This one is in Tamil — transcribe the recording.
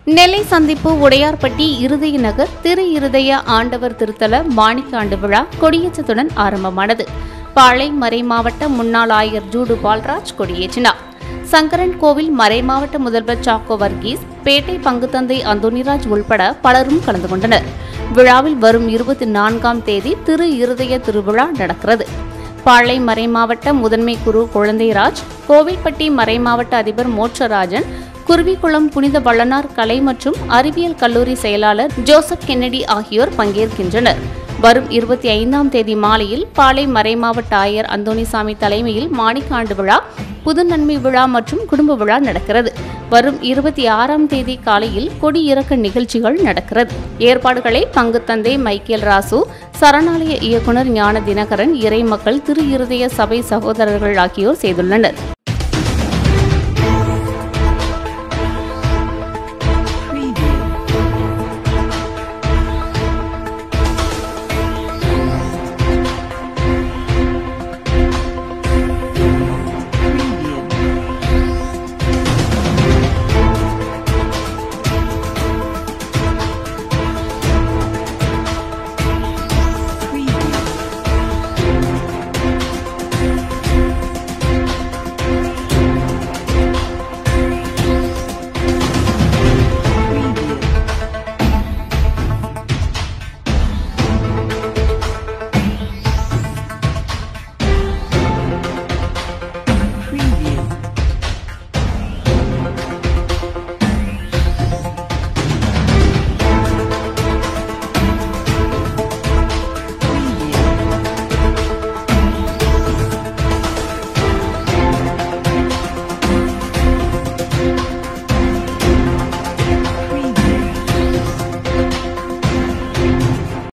நெல்லை சந்திப்பு உடையார்பட்டி இருதய நகர் திரு இருதய ஆண்டவர் திருத்தல மாணிக்காண்டு விழா கொடியேற்றத்துடன் ஆரம்பமானது பாளை மறை மாவட்ட முன்னாள் ஆயர் ஜூடு பால்ராஜ் கொடியேற்றினார் சங்கரன் கோவில் மறை மாவட்ட முதல்வர் சாக்கோ வர்கீஸ் பேட்டை பங்குத்தந்தை அந்தோனிராஜ் உள்பட பலரும் கலந்து கொண்டனர் விழாவில் வரும் இருபத்தி நான்காம் தேதி திரு இருதய திருவிழா நடக்கிறது பாளை மறைமாவட்ட முதன்மை குரு குழந்தைராஜ் கோவில்பட்டி மறைமாவட்ட அதிபர் மோட்சராஜன் குருவிக்குளம் புனித வள்ளனார் கலை மற்றும் அறிவியல் கல்லூரி செயலாளர் ஜோசப் கென்னடி ஆகியோர் பங்கேற்கின்றனர் வரும் இருபத்தி ஐந்தாம் தேதி மாலையில் பாளை மறைமாவட்ட ஆயர் அந்தோணிசாமி தலைமையில் மாணிக்காண்டு விழா புது நன்மை விழா மற்றும் குடும்ப விழா நடக்கிறது வரும் இருபத்தி ஆறாம் தேதி காலையில் கொடியிறக்க நிகழ்ச்சிகள் நடக்கிறது ஏற்பாடுகளை பங்குத்தந்தை மைக்கேல் ராசு சரணாலய இயக்குனர் ஞான தினகரன் இறைமக்கள் திரு இருதய சபை சகோதரர்கள் ஆகியோர் செய்துள்ளனர்